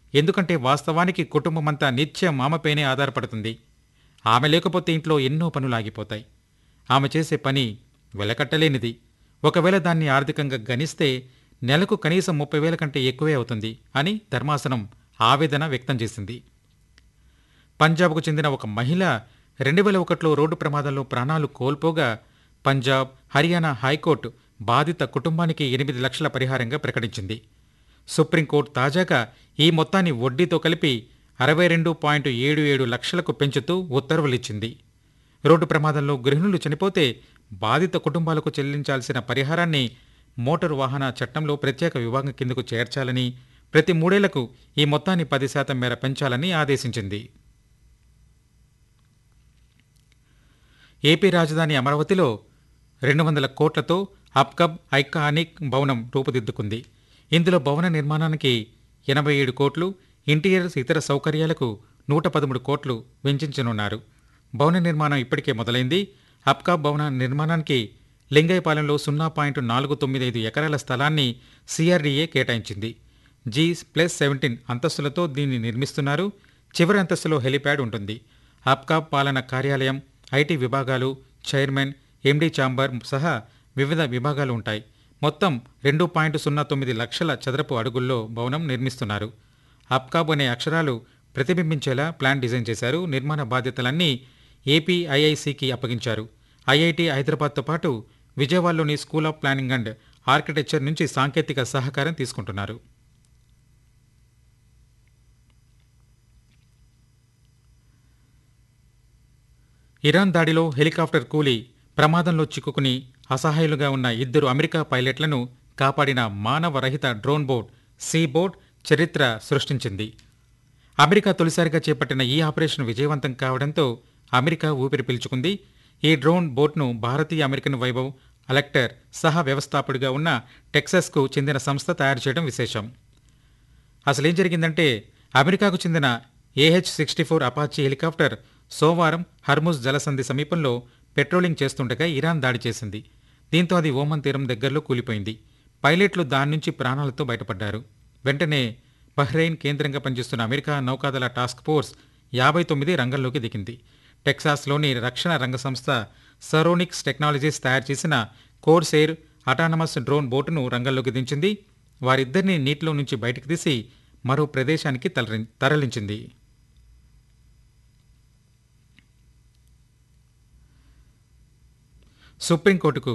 ఎందుకంటే వాస్తవానికి కుటుంబమంతా నిత్యం ఆమెపైనే ఆధారపడుతుంది ఆమె లేకపోతే ఇంట్లో ఎన్నో పనులు ఆగిపోతాయి ఆమె చేసే పని వెలకట్టలేనిది ఒకవేళ దాన్ని ఆర్థికంగా గణిస్తే నెలకు కనీసం ముప్పై వేల కంటే ఎక్కువే అవుతుంది అని ధర్మాసనం ఆవేదన వ్యక్తం చేసింది పంజాబ్కు చెందిన ఒక మహిళ రెండు వేల ఒకటిలో రోడ్డు ప్రమాదంలో ప్రాణాలు కోల్పోగా పంజాబ్ హర్యానా హైకోర్టు బాధిత కుటుంబానికి ఎనిమిది లక్షల పరిహారంగా ప్రకటించింది సుప్రీంకోర్టు తాజాగా ఈ మొత్తాన్ని వడ్డీతో కలిపి అరవై రెండు పాయింట్ ఏడు ఏడు లక్షలకు పెంచుతూ ఉత్తర్వులిచ్చింది రోడ్డు ప్రమాదంలో గృహిణులు చనిపోతే బాధిత కుటుంబాలకు చెల్లించాల్సిన పరిహారాన్ని మోటారు వాహన చట్టంలో ప్రత్యేక విభాగం కిందకు చేర్చాలని ప్రతి మూడేళ్లకు ఈ మొత్తాన్ని పది శాతం మేర పెంచాలని ఆదేశించింది ఏపీ రాజధాని అమరావతిలో రెండు వందల కోట్లతో అప్కబ్ ఐకానిక్ భవనం రూపుదిద్దుకుంది ఇందులో భవన నిర్మాణానికి ఎనభై ఏడు కోట్లు ఇంటీరియర్స్ ఇతర సౌకర్యాలకు నూట పదమూడు కోట్లు వెంచించనున్నారు భవన నిర్మాణం ఇప్పటికే మొదలైంది అప్కాబ్ భవన నిర్మాణానికి లింగైపాలెంలో సున్నా పాయింట్ నాలుగు తొమ్మిది ఐదు ఎకరాల స్థలాన్ని సిఆర్డీఏ కేటాయించింది జీ ప్లస్ సెవెంటీన్ అంతస్తులతో దీన్ని నిర్మిస్తున్నారు చివరి అంతస్తులో హెలిప్యాడ్ ఉంటుంది అప్కాబ్ పాలన కార్యాలయం ఐటీ విభాగాలు చైర్మన్ ఎండీ ఛాంబర్ సహా వివిధ విభాగాలు ఉంటాయి మొత్తం రెండు పాయింట్ సున్నా తొమ్మిది లక్షల చదరపు అడుగుల్లో భవనం నిర్మిస్తున్నారు అప్కాబ్ అనే అక్షరాలు ప్రతిబింబించేలా ప్లాన్ డిజైన్ చేశారు నిర్మాణ బాధ్యతలన్నీ ఏపీఐఐసికి అప్పగించారు ఐఐటి హైదరాబాద్తో పాటు విజయవాడలోని school of planning and architecture నుంచి సాంకేతిక సహకారం తీసుకుంటున్నారు ఇరాన్ దాడిలో హెలికాప్టర్ కూలి ప్రమాదంలో చిక్కుకుని అసహాయులుగా ఉన్న ఇద్దరు అమెరికా పైలట్లను కాపాడిన మానవరహిత డ్రోన్ బోట్ సీ బోట్ చరిత్ర సృష్టించింది అమెరికా తొలిసారిగా చేపట్టిన ఈ ఆపరేషన్ విజయవంతం కావడంతో అమెరికా ఊపిరి పీల్చుకుంది ఈ డ్రోన్ బోట్ను భారతీయ అమెరికన్ వైభవ్ అలెక్టర్ సహ వ్యవస్థాపకుడిగా ఉన్న టెక్సాస్కు చెందిన సంస్థ తయారు చేయడం విశేషం అసలేం జరిగిందంటే అమెరికాకు చెందిన AH sixty four Apache helicopter సోమవారం హర్ముజ్ జలసంధి సమీపంలో పెట్రోలింగ్ చేస్తుండగా ఇరాన్ దాడి చేసింది దీంతో అది ఓమన్ తీరం దగ్గరలో కూలిపోయింది పైలట్లు దాని నుంచి ప్రాణాలతో బయటపడ్డారు వెంటనే బహ్రెయిన్ కేంద్రంగా పనిచేస్తున్న అమెరికా నౌకాదళ టాస్క్ ఫోర్స్ యాభై తొమ్మిది రంగంలోకి దిగింది టెక్సాస్లోని రక్షణ రంగ సంస్థ సరోనిక్స్ టెక్నాలజీస్ తయారు చేసిన కోర్సేర్ అటానమస్ డ్రోన్ బోటును రంగంలోకి దించింది వారిద్దరిని నీటిలో నుంచి బయటకు తీసి మరో ప్రదేశానికి తరలి- తరలించింది సుప్రీంకోర్టుకు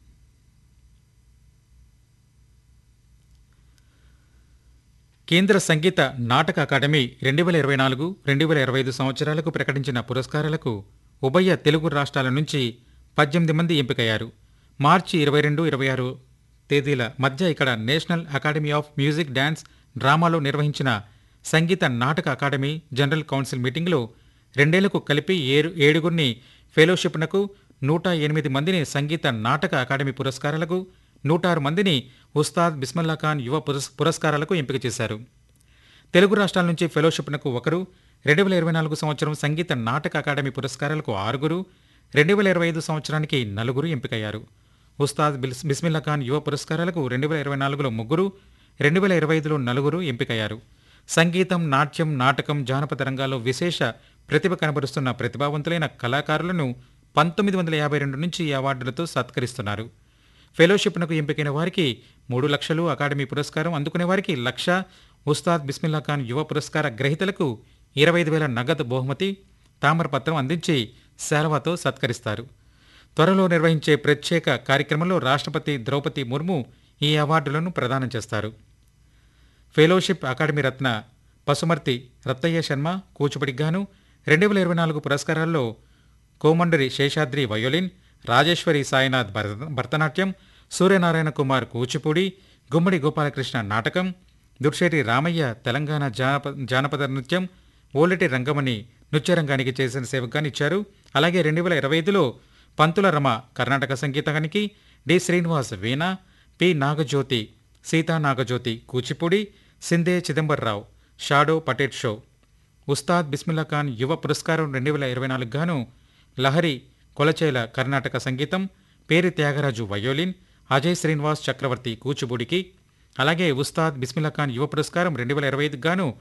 కేంద్ర సంగీత నాటక అకాడమీ రెండు వేల ఇరవై నాలుగు రెండు వేల ఇరవై ఐదు సంవత్సరాలకు ప్రకటించిన పురస్కారాలకు ఉభయ తెలుగు రాష్ట్రాల నుంచి పద్దెనిమిది మంది ఎంపికయ్యారు మార్చి ఇరవై రెండు ఇరవై ఆరు తేదీల మధ్య ఇక్కడ national academy of music dance డ్రామాలో నిర్వహించిన సంగీత నాటక అకాడమీ జనరల్ కౌన్సిల్ మీటింగ్లో రెండేళ్లకు కలిపి ఏడు ఏడుగురిని ఫెలోషిప్నకు నూట ఎనిమిది మందిని సంగీత నాటక అకాడమీ పురస్కారాలకు నూట ఆరు మందిని ఉస్తాద్ బిస్మల్లా ఖాన్ యువ పురస్ పురస్కారాలకు ఎంపిక చేశారు తెలుగు రాష్ట్రాల నుంచి ఫెలోషిప్నకు ఒకరు రెండు వేల ఇరవై నాలుగు సంవత్సరం సంగీత నాటక అకాడమీ పురస్కారాలకు ఆరుగురు రెండు వేల ఇరవై ఐదు సంవత్సరానికి నలుగురు ఎంపికయ్యారు ఉస్తాద్ బిస్ బిస్మిల్లా ఖాన్ యువ పురస్కారాలకు రెండు వేల ఇరవై నాలుగులో ముగ్గురు రెండు వేల ఇరవై ఐదులో నలుగురు ఎంపికయ్యారు సంగీతం నాట్యం నాటకం జానపద రంగాల్లో విశేష ప్రతిభ కనబరుస్తున్న ప్రతిభావంతులైన కళాకారులను పంతొమ్మిది వందల యాభై రెండు నుంచి ఈ అవార్డులతో సత్కరిస్తున్నారు ఫెలోషిప్నకు ఎంపికైన వారికి మూడు లక్షలు అకాడమీ పురస్కారం అందుకునే వారికి లక్ష ఉస్తాద్ బిస్మిల్లా ఖాన్ యువ పురస్కార గ్రహీతలకు ఇరవై ఐదు వేల నగదు బహుమతి తామరపత్రం అందించి శాలవాతో సత్కరిస్తారు త్వరలో నిర్వహించే ప్రత్యేక కార్యక్రమంలో రాష్ట్రపతి ద్రౌపది ముర్ము ఈ అవార్డులను ప్రదానం చేస్తారు ఫెలోషిప్ అకాడమీ రత్న పసుమర్తి రత్తయ్య శర్మ కూచిపడికి గాను రెండు వేల ఇరవై నాలుగు పురస్కారాల్లో కోమండరి శేషాద్రి వయోలిన్ రాజేశ్వరి సాయినాథ్ భరత భరతనాట్యం సూర్యనారాయణ కుమార్ కూచిపూడి గుమ్మడి గోపాలకృష్ణ నాటకం దుర్షేటి రామయ్య తెలంగాణ జానప జానపద నృత్యం ఓలెటి రంగమణి నృత్యరంగానికి చేసిన సేవగాని ఇచ్చారు అలాగే రెండు వేల ఇరవై ఐదులో పంతుల రమ కర్ణాటక సంగీతానికి D Srinivas veena P Nagajyothi Sita Nagajyothi Kuchipudi Shinde Chidambar Rao shadow puppet show Ustad Bismillah Khan Yuva Puraskar రెండు వేల ఇరవై నాలుగు గాను లహరి కొలచేల కర్ణాటక సంగీతం పేరి త్యాగరాజు వయోలిన్ అజయ్ శ్రీనివాస్ చక్రవర్తి కూచిపూడికి అలాగే ఉస్తాద్ బిస్మిల్లా ఖాన్ యువ పురస్కారం రెండు వేల ఇరవై ఐదుకు గాను